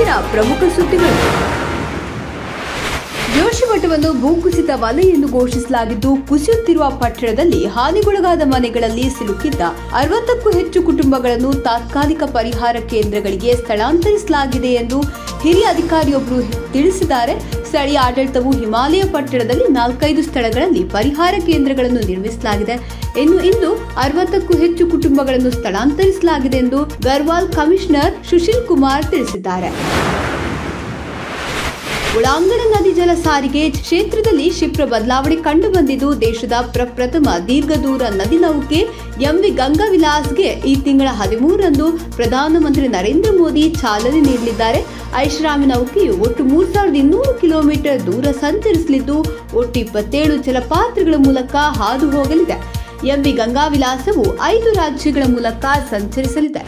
ಇವತ್ತಿನ ಪ್ರಮುಖ ಸುದ್ದಿಗಳು ಜೋಶಿಮಠವನ್ನು ಭೂಕುಸಿತ ವಲಯ ಎಂದು ಘೋಷಿಸಲಾಗಿದ್ದು ಕುಸಿಯುತ್ತಿರುವ ಪಟ್ಟಣದಲ್ಲಿ ಹಾನಿಗೊಳಗಾದ ಮನೆಗಳಲ್ಲಿ ಸಿಲುಕಿದ್ದ ಅರವತ್ತಕ್ಕೂ ಹೆಚ್ಚು ಕುಟುಂಬಗಳನ್ನು ತಾತ್ಕಾಲಿಕ ಪರಿಹಾರ ಕೇಂದ್ರಗಳಿಗೆ ಸ್ಥಳಾಂತರಿಸಲಾಗಿದೆ ಎಂದು ಹಿರಿಯ ಅಧಿಕಾರಿಯೊಬ್ಬರು ತಿಳಿಸಿದ್ದಾರೆ ಸ್ಥಳೀಯ ಆಡಳಿತವು ಹಿಮಾಲಯ ಪಟ್ಟಣದಲ್ಲಿ ನಾಲ್ಕೈದು ಸ್ಥಳಗಳಲ್ಲಿ ಪರಿಹಾರ ಕೇಂದ್ರಗಳನ್ನು ನಿರ್ಮಿಸಲಾಗಿದೆ ಇನ್ನು ಇಂದು ಅರವತ್ತಕ್ಕೂ ಹೆಚ್ಚು ಕುಟುಂಬಗಳನ್ನು ಸ್ಥಳಾಂತರಿಸಲಾಗಿದೆ ಎಂದು ಗರ್ವಾಲ್ ಕಮಿಷನರ್ ಸುಶೀಲ್ ಕುಮಾರ್ ತಿಳಿಸಿದ್ದಾರೆ ಒಳಾಂಗಣ ನದಿ ಜಲ ಸಾರಿಗೆ ಕ್ಷೇತ್ರದಲ್ಲಿ ಕ್ಷಿಪ್ರ ಬದಲಾವಣೆ ಕಂಡು ಬಂದಿದ್ದು ದೇಶದ ಪ್ರಪ್ರಥಮ ದೀರ್ಘ ದೂರ ನದಿ ನೌಕೆ ಎಂವಿ ಗಂಗಾ ವಿಲಾಸ್ಗೆ ಈ ತಿಂಗಳ ಹದಿಮೂರರಂದು ಪ್ರಧಾನಮಂತ್ರಿ ನರೇಂದ್ರ ಮೋದಿ ಚಾಲನೆ ನೀಡಲಿದ್ದಾರೆ ಐಷಾರಾಮಿ ನೌಕೆಯು ಒಟ್ಟು ಮೂರ್ ಸಾವಿರದ ಇನ್ನೂರು ಕಿಲೋಮೀಟರ್ ದೂರ ಸಂಚರಿಸಲಿದ್ದು ಒಟ್ಟು ಇಪ್ಪತ್ತೇಳು ಜಲಪಾತ್ರಗಳ ಮೂಲಕ ಹಾದು ಹೋಗಲಿದೆ ಎಂವಿ ಗಂಗಾ ವಿಲಾಸವು ಐದು ರಾಜ್ಯಗಳ ಮೂಲಕ ಸಂಚರಿಸಲಿದೆ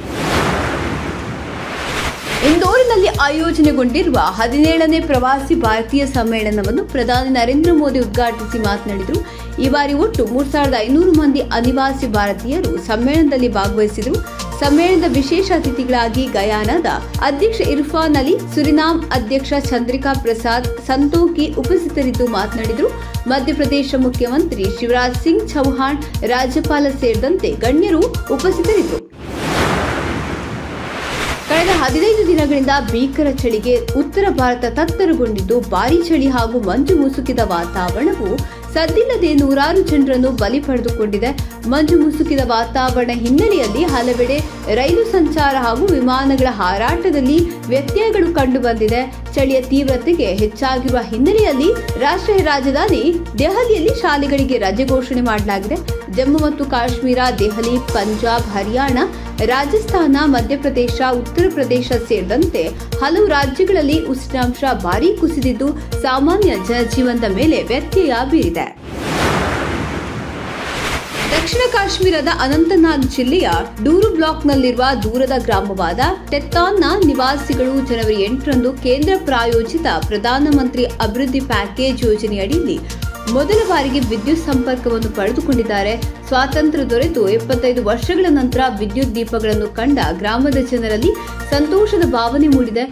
ಇಂದೋರಿನಲ್ಲಿ ಆಯೋಜನೆಗೊಂಡಿರುವ ಹದಿನೇಳನೇ ಪ್ರವಾಸಿ ಭಾರತೀಯ ಸಮ್ಮೇಳನವನ್ನು ಪ್ರಧಾನಿ ನರೇಂದ್ರ ಮೋದಿ ಉದ್ಘಾಟಿಸಿ ಮಾತನಾಡಿದರು ಈ ಬಾರಿ ಒಟ್ಟು ಮೂರ್ ಸಾವಿರದ ಐನೂರು ಮಂದಿ ಅನಿವಾಸಿ ಭಾರತೀಯರು ಸಮ್ಮೇಳನದಲ್ಲಿ ಭಾಗವಹಿಸಿದರು ಸಮ್ಮೇಳನದ ವಿಶೇಷ ಅತಿಥಿಗಳಾಗಿ ಗಯಾನಾದ ಅಧ್ಯಕ್ಷ ಇರ್ಫಾನ್ ಅಲಿ ಸುರಿನಾಮ್ ಅಧ್ಯಕ್ಷ ಚಂದ್ರಿಕಾ ಪ್ರಸಾದ್ ಸಂತೋಕಿ ಉಪಸ್ಥಿತರಿದ್ದು ಮಾತನಾಡಿದರು ಮಧ್ಯಪ್ರದೇಶ ಮುಖ್ಯಮಂತ್ರಿ ಶಿವರಾಜ್ ಸಿಂಗ್ ಚೌಹಾಣ್ ರಾಜ್ಯಪಾಲ ಸೇರಿದಂತೆ ಗಣ್ಯರು ಉಪಸ್ಥಿತರಿದ್ದರು ಕಳೆದ ಹದಿನೈದು ದಿನಗಳಿಂದ ಭೀಕರ ಚಳಿಗೆ ಉತ್ತರ ಭಾರತ ತತ್ತರಗೊಂಡಿದ್ದು ಭಾರೀ ಚಳಿ ಹಾಗೂ ಮಂಜು ಮುಸುಕಿದ ವಾತಾವರಣವು ಸದ್ದಿಲ್ಲದೆ ನೂರಾರು ಜನರನ್ನು ಬಲಿ ಪಡೆದುಕೊಂಡಿದೆ ಮಂಜು ಮುಸುಕಿದ ವಾತಾವರಣ ಹಿನ್ನೆಲೆಯಲ್ಲಿ ಹಲವೆಡೆ ರೈಲು ಸಂಚಾರ ಹಾಗೂ ವಿಮಾನಗಳ ಹಾರಾಟದಲ್ಲಿ ವ್ಯತ್ಯಯಗಳು ಕಂಡುಬಂದಿದೆ ಚಳಿಯ ತೀವ್ರತೆಗೆ ಹೆಚ್ಚಾಗಿರುವ ಹಿನ್ನೆಲೆಯಲ್ಲಿ ರಾಷ್ಟ್ರೀಯ ರಾಜಧಾನಿ ದೆಹಲಿಯಲ್ಲಿ ಶಾಲೆಗಳಿಗೆ ರಜೆ ಘೋಷಣೆ ಮಾಡಲಾಗಿದೆ ಜಮ್ಮು ಮತ್ತು ಕಾಶ್ಮೀರ ದೆಹಲಿ ಪಂಜಾಬ್ ಹರಿಯಾಣ ರಾಜಸ್ಥಾನ ಮಧ್ಯಪ್ರದೇಶ ಉತ್ತರ ಪ್ರದೇಶ ಸೇರಿದಂತೆ ಹಲವು ರಾಜ್ಯಗಳಲ್ಲಿ ಉಷ್ಣಾಂಶ ಭಾರೀ ಕುಸಿದಿದ್ದು ಸಾಮಾನ್ಯ ಜನಜೀವನದ ಮೇಲೆ ವ್ಯತ್ಯಯ ಬೀರಿದೆ ದಕ್ಷಿಣ ಕಾಶ್ಮೀರದ ಅನಂತನಾಗ್ ಜಿಲ್ಲೆಯ ಡೂರು ಬ್ಲಾಕ್ನಲ್ಲಿರುವ ದೂರದ ಗ್ರಾಮವಾದ ಟೆತ್ತಾನ್ನ ನಿವಾಸಿಗಳು ಜನವರಿ ಎಂಟರಂದು ಕೇಂದ್ರ ಪ್ರಾಯೋಜಿತ ಪ್ರಧಾನಮಂತ್ರಿ ಅಭಿವೃದ್ಧಿ ಪ್ಯಾಕೇಜ್ ಯೋಜನೆಯಡಿಯಲ್ಲಿ ಮೊದಲ ಬಾರಿಗೆ ವಿದ್ಯುತ್ ಸಂಪರ್ಕವನ್ನು ಪಡೆದುಕೊಂಡಿದ್ದಾರೆ ಸ್ವಾತಂತ್ರ್ಯ ದೊರೆತು ಎಪ್ಪತ್ತೈದು ವರ್ಷಗಳ ನಂತರ ವಿದ್ಯುತ್ ದೀಪಗಳನ್ನು ಕಂಡ ಗ್ರಾಮದ ಜನರಲ್ಲಿ ಸಂತೋಷದ ಭಾವನೆ ಮೂಡಿದೆ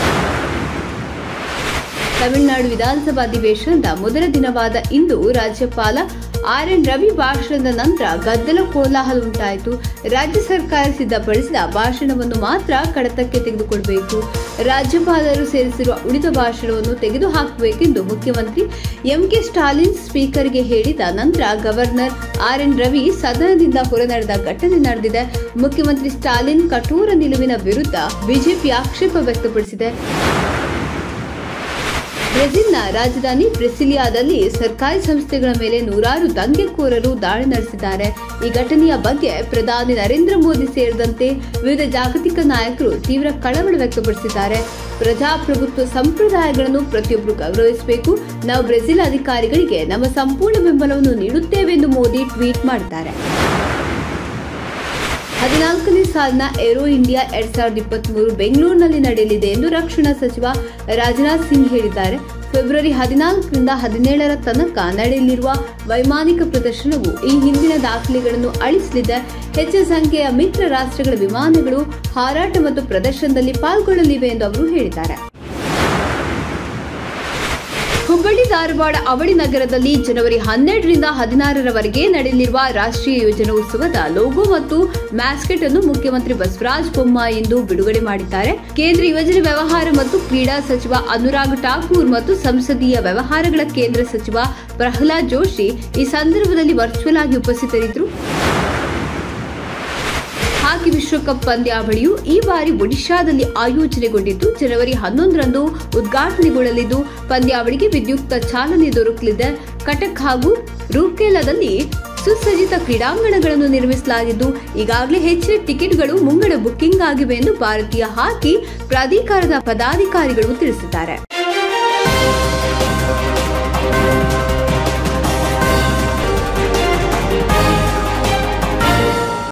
ತಮಿಳುನಾಡು ವಿಧಾನಸಭಾ ಅಧಿವೇಶನದ ಮೊದಲ ದಿನವಾದ ಇಂದು ರಾಜ್ಯಪಾಲ ಆರ್ ಎನ್ ರವಿ ಭಾಷಣದ ನಂತರ ಗದ್ದಲ ಕೋಲಾಹಲ ಉಂಟಾಯಿತು ರಾಜ್ಯ ಸರ್ಕಾರ ಸಿದ್ಧಪಡಿಸಿದ ಭಾಷಣವನ್ನು ಮಾತ್ರ ಕಡತಕ್ಕೆ ತೆಗೆದುಕೊಳ್ಬೇಕು ರಾಜ್ಯಪಾಲರು ಸೇರಿಸಿರುವ ಉಳಿದ ಭಾಷಣವನ್ನು ತೆಗೆದುಹಾಕಬೇಕೆಂದು ಮುಖ್ಯಮಂತ್ರಿ ಎಂಕೆ ಸ್ಟಾಲಿನ್ ಸ್ಪೀಕರ್ಗೆ ಹೇಳಿದ ನಂತರ ಗವರ್ನರ್ ಆರ್ ಎನ್ ರವಿ ಸದನದಿಂದ ಹೊರನಡೆದ ಘಟನೆ ನಡೆದಿದೆ ಮುಖ್ಯಮಂತ್ರಿ ಸ್ಟಾಲಿನ್ ಕಠೋರ ನಿಲುವಿನ ವಿರುದ್ಧ ಬಿಜೆಪಿ ಆಕ್ಷೇಪ ವ್ಯಕ್ತಪಡಿಸಿದೆ ಬ್ರೆಜಿಲ್ನ ರಾಜಧಾನಿ ಬ್ರೆಸಿಲಿಯಾದಲ್ಲಿ ಸರ್ಕಾರಿ ಸಂಸ್ಥೆಗಳ ಮೇಲೆ ನೂರಾರು ದಂಗೆಕೋರರು ದಾಳಿ ನಡೆಸಿದ್ದಾರೆ ಈ ಘಟನೆಯ ಬಗ್ಗೆ ಪ್ರಧಾನಿ ನರೇಂದ್ರ ಮೋದಿ ಸೇರಿದಂತೆ ವಿವಿಧ ಜಾಗತಿಕ ನಾಯಕರು ತೀವ್ರ ಕಳವಳ ವ್ಯಕ್ತಪಡಿಸಿದ್ದಾರೆ ಪ್ರಜಾಪ್ರಭುತ್ವ ಸಂಪ್ರದಾಯಗಳನ್ನು ಪ್ರತಿಯೊಬ್ಬರು ಗೌರವಿಸಬೇಕು ನಾವು ಬ್ರೆಜಿಲ್ ಅಧಿಕಾರಿಗಳಿಗೆ ನಮ್ಮ ಸಂಪೂರ್ಣ ಬೆಂಬಲವನ್ನು ನೀಡುತ್ತೇವೆ ಎಂದು ಮೋದಿ ಟ್ವೀಟ್ ಮಾಡಿದ್ದಾರೆ ಹದಿನಾಲ್ಕನೇ ಸಾಲಿನ ಏರೋ ಇಂಡಿಯಾ ಎರಡ್ ಸಾವಿರದ ಇಪ್ಪತ್ಮೂರು ಬೆಂಗಳೂರಿನಲ್ಲಿ ನಡೆಯಲಿದೆ ಎಂದು ರಕ್ಷಣಾ ಸಚಿವ ರಾಜನಾಥ್ ಸಿಂಗ್ ಹೇಳಿದ್ದಾರೆ ಫೆಬ್ರವರಿ ಹದಿನಾಲ್ಕರಿಂದ ಹದಿನೇಳರ ತನಕ ನಡೆಯಲಿರುವ ವೈಮಾನಿಕ ಪ್ರದರ್ಶನವು ಈ ಹಿಂದಿನ ದಾಖಲೆಗಳನ್ನು ಅಳಿಸಲಿದೆ ಹೆಚ್ಚಿನ ಸಂಖ್ಯೆಯ ಮಿತ್ರ ರಾಷ್ಟ್ರಗಳ ವಿಮಾನಗಳು ಹಾರಾಟ ಮತ್ತು ಪ್ರದರ್ಶನದಲ್ಲಿ ಪಾಲ್ಗೊಳ್ಳಲಿವೆ ಎಂದು ಅವರು ಹೇಳಿದ್ದಾರೆ ಹುಬ್ಬಳ್ಳಿ ಧಾರವಾಡ ಅವಳಿ ನಗರದಲ್ಲಿ ಜನವರಿ ಹನ್ನೆರಡರಿಂದ ಹದಿನಾರರವರೆಗೆ ನಡೆಯಲಿರುವ ರಾಷ್ಟ್ರೀಯ ಯೋಜನಾ ಉತ್ಸವದ ಲೋಗೋ ಮತ್ತು ಮ್ಯಾಸ್ಕೆಟ್ ಅನ್ನು ಮುಖ್ಯಮಂತ್ರಿ ಬಸವರಾಜ ಬೊಮ್ಮಾಯಿ ಇಂದು ಬಿಡುಗಡೆ ಮಾಡಿದ್ದಾರೆ ಕೇಂದ್ರ ಯುವಜನ ವ್ಯವಹಾರ ಮತ್ತು ಕ್ರೀಡಾ ಸಚಿವ ಅನುರಾಗ್ ಠಾಕೂರ್ ಮತ್ತು ಸಂಸದೀಯ ವ್ಯವಹಾರಗಳ ಕೇಂದ್ರ ಸಚಿವ ಪ್ರಹ್ಲಾದ್ ಜೋಶಿ ಈ ಸಂದರ್ಭದಲ್ಲಿ ವರ್ಚುವಲ್ ಆಗಿ ಉಪಸ್ಥಿತರಿದ್ದರು ಹಾಕಿ ವಿಶ್ವಕಪ್ ಪಂದ್ಯಾವಳಿಯು ಈ ಬಾರಿ ಒಡಿಶಾದಲ್ಲಿ ಆಯೋಜನೆಗೊಂಡಿದ್ದು ಜನವರಿ ಹನ್ನೊಂದರಂದು ಉದ್ಘಾಟನೆಗೊಳ್ಳಲಿದ್ದು ಪಂದ್ಯಾವಳಿಗೆ ವಿದ್ಯುಕ್ತ ಚಾಲನೆ ದೊರಕಲಿದೆ ಕಟಕ್ ಹಾಗೂ ರೂರ್ಕೆಲಾದಲ್ಲಿ ಸುಸಜ್ಜಿತ ಕ್ರೀಡಾಂಗಣಗಳನ್ನು ನಿರ್ಮಿಸಲಾಗಿದ್ದು ಈಗಾಗಲೇ ಹೆಚ್ಚಿನ ಟಿಕೆಟ್ಗಳು ಮುಂಗಡ ಬುಕ್ಕಿಂಗ್ ಆಗಿವೆ ಎಂದು ಭಾರತೀಯ ಹಾಕಿ ಪ್ರಾಧಿಕಾರದ ಪದಾಧಿಕಾರಿಗಳು ತಿಳಿಸಿದ್ದಾರೆ